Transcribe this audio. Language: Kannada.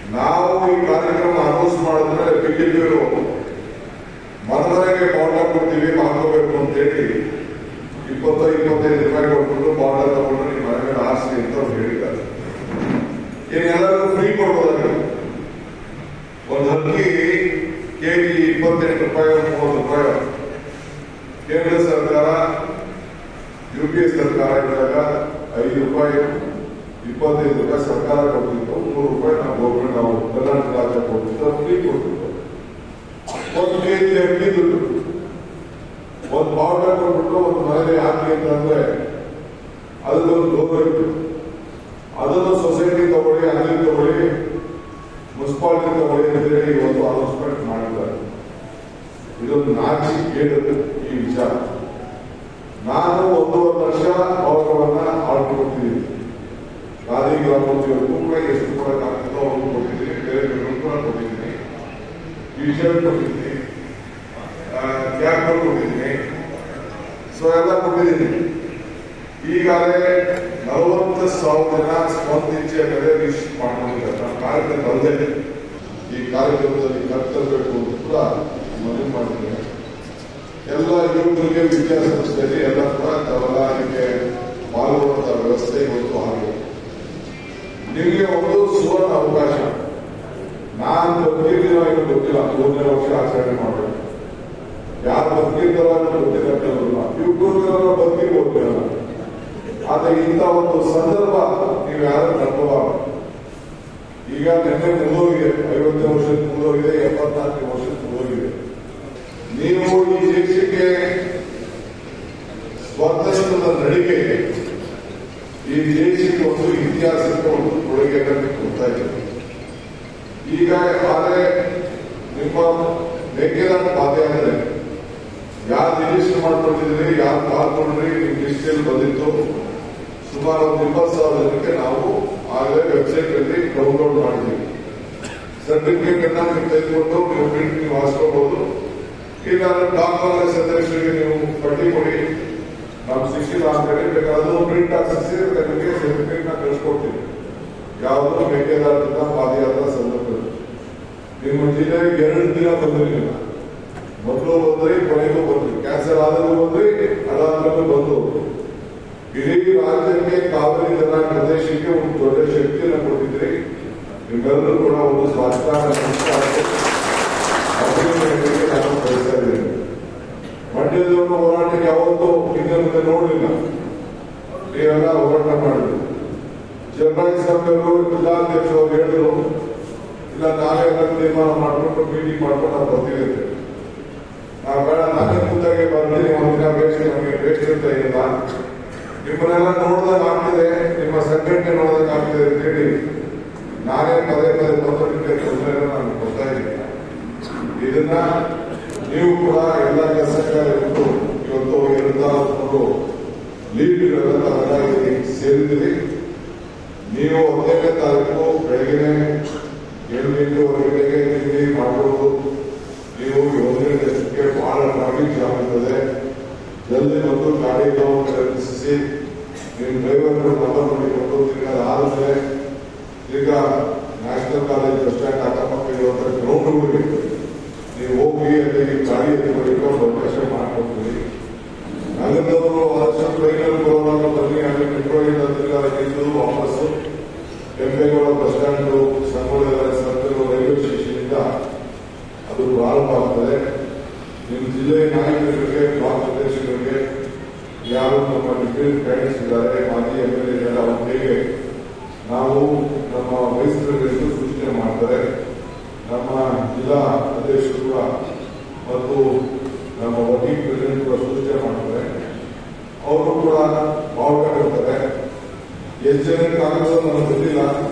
ನಾವು ಈ ಕಾರ್ಯಕ್ರಮ ಅನೌನ್ಸ್ ಮಾಡಿದ್ರೆ ಬಿಜೆಪಿಯವರು ಮನಮನೆಗೆ ಬಾಂಡ ಕೊಡ್ತೀವಿ ಹಾಕೋಬೇಕು ಅಂತ ಹೇಳಿ ಇಪ್ಪತ್ತು ಇಪ್ಪತ್ತೈದು ರೂಪಾಯಿ ಕೊಟ್ಬಿಟ್ಟು ಬಾಂಡ ತಗೊಂಡು ನಿಮ್ಮ ಮನೆ ಮೇಲೆ ಆಸ್ತಿ ಅಂತ ಅವ್ರು ಹೇಳಿದ್ದಾರೆ ಏನೆಲ್ಲರೂ ಫ್ರೀ ಕೊಡ್ಬೋದಾಗಿ ಒಂದು ಅಕ್ಕಿ ಕೆಜಿ ಇಪ್ಪತ್ತೆಂಟು ರೂಪಾಯಿ ಮೂವತ್ತು ರೂಪಾಯಿ ಕೇಂದ್ರ ಸರ್ಕಾರ ಯು ಪಿ ಎ ಸರ್ಕಾರ ಇದ್ದಾಗ ಐದು ರೂಪಾಯಿ ಇಪ್ಪತ್ತೈದು ರೂಪಾಯಿ ಸರ್ಕಾರ ಕೊಡ್ತಿತ್ತು ಮೂರು ರೂಪಾಯಿ ನಾವು ಗೌರ್ಮೆಂಟ್ ನಾವು ಕರ್ನಾಟಕ ರಾಜ್ಯ ಕೊಡ್ತಿತ್ತು ಫ್ರೀ ಕೊಡ್ತಿತ್ತು ಒಂದು ಕೆಜಿ ಅಕ್ಕಿ ದುಡ್ಡು ಒಂದು ಪೌಡರ್ ಕೊಟ್ಬಿಟ್ಟು ಒಂದು ಮನೆಯಲ್ಲಿ ಹಾಕಿ ಅಂತಂದ್ರೆ ಅದಕ್ಕೊಂದು ಗೌರವ ಇತ್ತು ಅದನ್ನು ಸೊಸೈಟಿ ತಗೊಳ್ಳಿ ಅಲ್ಲಿ ತಗೊಳ್ಳಿ ಮುನ್ಸಿಪಾಲಿಟಿ ತಗೊಳ್ಳಿ ಅಂತೇಳಿ ಇವತ್ತು ಅನೌನ್ಸ್ಮೆಂಟ್ ಮಾಡಿದ್ದಾರೆ ಇದೊಂದು ನಾಚಿ ಕೇಳಿದ್ರು ಈ ವಿಚಾರ ನಾನು ಒಂದೂವರೆ ವರ್ಷ ಪೌರವನ್ನ ಆರ್ಡರ್ ಕೊಡ್ತಿದ್ದೀನಿ ಗಾಂಧಿ ಗ್ರಾಮೋದ್ಯೋಗಕ್ಕೂ ಕೂಡ ಎಷ್ಟು ಕೊಡಕ್ಕಾಗ್ತದೋ ಅವ್ರಿಗೆ ಕೊಟ್ಟಿದ್ದೀನಿ ಬೇರೆ ಬೇರೆ ಕೂಡ ಕೊಟ್ಟಿದ್ದೀನಿ ಟಿ ಶರ್ಟ್ ಕೊಟ್ಟಿದ್ದೀನಿ ಕ್ಯಾಪ್ ಕೊಟ್ಟಿದ್ದೀನಿ ಸೊ ಎಲ್ಲ ಕೊಟ್ಟಿದ್ದೀನಿ ಈಗಾಗಲೇ ನಲವತ್ತು ಸಾವಿರ ಜನ ಸ್ಪಂದಿಸಿ ಮೇಲೆ ರಿಜಿಸ್ಟರ್ ಮಾಡ್ಕೊಂಡಿದ್ದಾರೆ ನಮ್ಮ ಕಾರ್ಯಕ್ರಮ ಅಲ್ಲದೆ ಈ ಕಾರ್ಯಕ್ರಮದಲ್ಲಿ ಕರ್ತರಬೇಕು ಅಂತ ಕೂಡ ಮನವಿ ಮಾಡಿದ್ದೇನೆ ಎಲ್ಲ ಯುವಕರಿಗೆ ವಿದ್ಯಾಸಂಸ್ಥೆಯಲ್ಲಿ ಎಲ್ಲ ಕೂಡ ತಾವೆಲ್ಲ ಇದಕ್ಕೆ ಪಾಲ್ಗೊಳ್ಳುವಂತ ವ್ಯವಸ್ಥೆ ಇವತ್ತು ಆಗಿದೆ ನಿಮಗೆ ಒಂದು ಸುವರ್ಣ ಅವಕಾಶ ನಾನು ಬದುಕಿದ್ದೀನೋ ಇದು ಗೊತ್ತಿಲ್ಲ ಮೂರನೇ ವರ್ಷ ಆಚರಣೆ ಮಾಡಬೇಕು ಯಾರು ಬದುಕಿದ್ದಾರೋ ಅನ್ನೋದು ಗೊತ್ತಿಲ್ಲ ಕೆಲವರನ್ನ ಯುವಕರು ಬದುಕಿರ್ಬೋದು ಆದ್ರೆ ಇಂಥ ಒಂದು ಸಂದರ್ಭ ನೀವು ಯಾರು ನಂಬಬಾರದು ಈಗ ನಿನ್ನೆ ಮುಗಿದೋಗಿದೆ ಐವತ್ತನೇ ವರ್ಷಕ್ಕೆ ಮುಗಿದೋಗಿದೆ ಎಪ್ಪತ್ನಾಲ್ಕನೇ ವರ್ಷಕ್ಕೆ ಮುಗಿದೋಗಿದೆ ನೀವು ಈ ದೇಶಕ್ಕೆ ಸ್ವಾತಂತ್ರ್ಯದ ನಡಿಗೆ ಈ ದೇಶಕ್ಕೆ ಒಂದು ಇತಿಹಾಸಕ್ಕೆ ಒಂದು ಕೊಡುಗೆಯನ್ನು ಕೊಡ್ತಾ ಇದ್ದೀವಿ ಈಗ ಆದ್ರೆ ನಿಮ್ಮ ಮೇಕೆದಾಟ ಪಾದಯಾತ್ರೆ ಯಾರು ರಿಜಿಸ್ಟರ್ ಮಾಡ್ಕೊಂಡಿದ್ರಿ ಯಾರು ಪಾಲ್ಗೊಂಡ್ರಿ ನಿಮ್ ಲಿಸ್ಟಲ್ಲಿ ಬಂದಿತ್ತು ಸುಮಾರು ಒಂದು ಇಪ್ಪತ್ತು ಸಾವಿರ ಜನಕ್ಕೆ ನಾವು ಆಗಲೇ ವೆಬ್ಸೈಟ್ ಅಲ್ಲಿ ಡೌನ್ಲೋಡ್ ಮಾಡಿದ್ದೀವಿ ಸರ್ಟಿಫಿಕೇಟ್ ಅನ್ನ ನೀವು ತೆಗೆದುಕೊಂಡು ನೀವು ಪ್ರಿಂಟ್ ನೀವು ಹಾಸ್ಕೋಬಹುದು ಇಲ್ಲ ಡಾಕ್ಟರ್ ಸದಸ್ಯರಿಗೆ ನೀವು ಪಟ್ಟಿ ಕೊಡಿ ನಾವು ಸಿಕ್ಕಿಲ್ಲ ಅಂತ ಹೇಳಿ ಬೇಕಾದ್ರೆ ಪ್ರಿಂಟ್ ಹಾಕಿಸಿ ನಿಮಗೆ ಸರ್ಟಿಫಿಕೇಟ್ ನ ಕಳಿಸ್ಕೊಡ್ತೀವಿ ಯಾವುದು ಮೇಕೆದಾಟದ ಪಾದಯಾತ್ರಾ ಸಂದರ್ಭದಲ್ಲಿ ನಿಮ್ಮ ಜಿಲ್ಲೆಗೆ ಎರಡು ದಿನ ಬಂದಿರಲಿಲ್ಲ ಮೊದಲು ಬಂದ್ರಿ ಕೊನೆಗೂ ಬಂದ್ರಿ ಕ್ಯಾನ್ಸರ್ ಆದರೂ ಬಂದ್ರಿ ಅದಾದ್ಮೇಲೆ ಬಂದು ಇಡೀ ರಾಜ್ಯಕ್ಕೆ ಕಾವೇರಿ ಜನ ಪ್ರದೇಶಕ್ಕೆ ಒಂದು ದೊಡ್ಡ ಶಕ್ತಿಯನ್ನು ಕೊಟ್ಟಿದ್ರಿ ನಿಮ್ಮೆಲ್ಲರೂ ಕೂಡ ಒಂದು ಸಾಷ್ಟಾಂಗ ನಮಸ್ಕಾರಕ್ಕೆ ಅಭಿನಂದನೆಗಳಿಗೆ ನಾನು ಬಯಸ್ತಾ ಇದ್ದೇನೆ ಮಂಡ್ಯದವರ ಹೋರಾಟಕ್ಕೆ ಯಾವತ್ತೂ ಹಿಂದೆ ಮುಂದೆ ನೋಡಲಿಲ್ಲ ನೀವೆಲ್ಲ ಹೋರಾಟ ಮಾಡಿದ್ರು ಜಗರಾಜ್ ಸ್ವಾಮಿಯವರು ಜಿಲ್ಲಾಧ್ಯಕ್ಷರು ಹೇಳಿದ್ರು ಇಲ್ಲ ನಾವೇ ಎಲ್ಲ ತೀರ್ಮಾನ ಮಾಡ್ಕೊಂಡು ಮೀಟಿಂಗ್ ಮಾಡ್ಕೊಂಡು ನಾವು ಬರ್ತೀವಿ ಅಂತ ಹೇಳಿ. ನಾವು ಬೇಡ ನಾನೇ ಕೂತಾಗೆ ಬರ್ತೀನಿ ಒಂದಿನ ವೇಸ್ಟ್ ನಮಗೆ ವೇಸ್ಟ್ ಅಂತ ಇಲ್ಲ ನಿಮ್ಮನ್ನೆಲ್ಲ ನೋಡಿದಾಗ ಆಗ್ತದೆ ನಿಮ್ಮ ಸಂಘಟನೆ ನೋಡಿದಾಗ ಆಗ್ತದೆ ಅಂತ ಹೇಳಿ ನಾನೇ ಪದೇ ಪದೇ ಬಂದು ನಿಮಗೆ ತೊಂದರೆಯನ್ನು ನಾನು ಕೊಡ್ತಾ ಇದ್ದೀನಿ ಇದನ್ನ ನೀವು ಕೂಡ ಎಲ್ಲ ಕೆಲಸಗಾರರು ಇವತ್ತು ಎರಡು ಮೂರು ಲೀಡ್ಗಳೆಲ್ಲ ತಾವೆಲ್ಲ ಇಲ್ಲಿ ಸೇರಿದ್ದೀರಿ ನೀವು ಹದಿನೈದನೇ ತಾರೀಕು ಬೆಳಗ್ಗೆ ಏಳು ಎಂಟೂವರೆಗೆ ತಿಂಡಿ ಮಾಡುವುದು ನೀವು ಒಂದನೇ ದೇಶಕ್ಕೆ ಬಹಳ ಟ್ರಾಫಿಕ್ ಜಾಮ್ ಇರ್ತದೆ ಜಲ್ದಿ ಬಂದು ಗಾಡಿಗೆ ಖರೀದಿಸಿ ನಿಮ್ಮ ಡ್ರೈವರ್ ನಂಬರ್ ಮಾಡಿಕೊಂಡು ತಿರ್ಗಾ ಆದ್ಮೇಲೆ ಈಗ ನ್ಯಾಷನಲ್ ಕಾಲೇಜ್ ಬಸ್ ಸ್ಟ್ಯಾಂಡ್ ಅಕ್ಕಪಕ್ಕ ಇರುವಂತ ಗ್ರೌಂಡ್ಗಳಿಗೆ ನೀವು ಹೋಗಿ ಅಲ್ಲಿ ಗಾಡಿ ಎತ್ತಿಕೊಂಡು ಅವಕಾಶ ಮಾಡ್ಕೊಡ್ತೀವಿ ನಗರದವರು ಆದಷ್ಟು ಟ್ರೈನಲ್ಲಿ ಬರುವಾಗ ಬನ್ನಿ ಅಲ್ಲಿ ಮೆಟ್ರೋಯಿಂದ ತಿರ್ಗಾ ನಿಂತು ವಾಪಸ್ಸು Kempegowda bus stand Sangolli circle railway station ಇಂದ ಅದು ಪ್ರಾರಂಭ ಆಗ್ತದೆ ನಿಮ್ಮ ಜಿಲ್ಲೆಯ ನಾಯಕರಿಗೆ ಬ್ಲಾಕ್ ಅಧ್ಯಕ್ಷರಿಗೆ ಯಾರು ನಮ್ಮ ಡಿಫೆನ್ಸ್ ಗೈಡೆನ್ಸ್ ಇದ್ದಾರೆ ಮಾಜಿ ಎಂ ಎಲ್ ಎ ಅವ್ರು ಹೇಗೆ ನಾವು ನಮ್ಮ ವಯಸ್ಸರಿಗೆ ಸೂಚನೆ ಮಾಡ್ತಾರೆ ನಮ್ಮ ಜಿಲ್ಲಾ ಅಧ್ಯಕ್ಷರು ಕೂಡ ಮತ್ತು ನಮ್ಮ ವರ್ಕಿಂಗ್ ಪ್ರೆಸಿಡೆಂಟ್ ಕೂಡ ಸೂಚನೆ ಮಾಡ್ತಾರೆ ಅವರು ಕೂಡ ಬಾವುಟ ಕೊಡ್ತಾರೆ ಎಷ್ಟು ಜನಕ್ಕೆ ಆಗುತ್ತೋ ನನಗೆ ಗೊತ್ತಿಲ್ಲ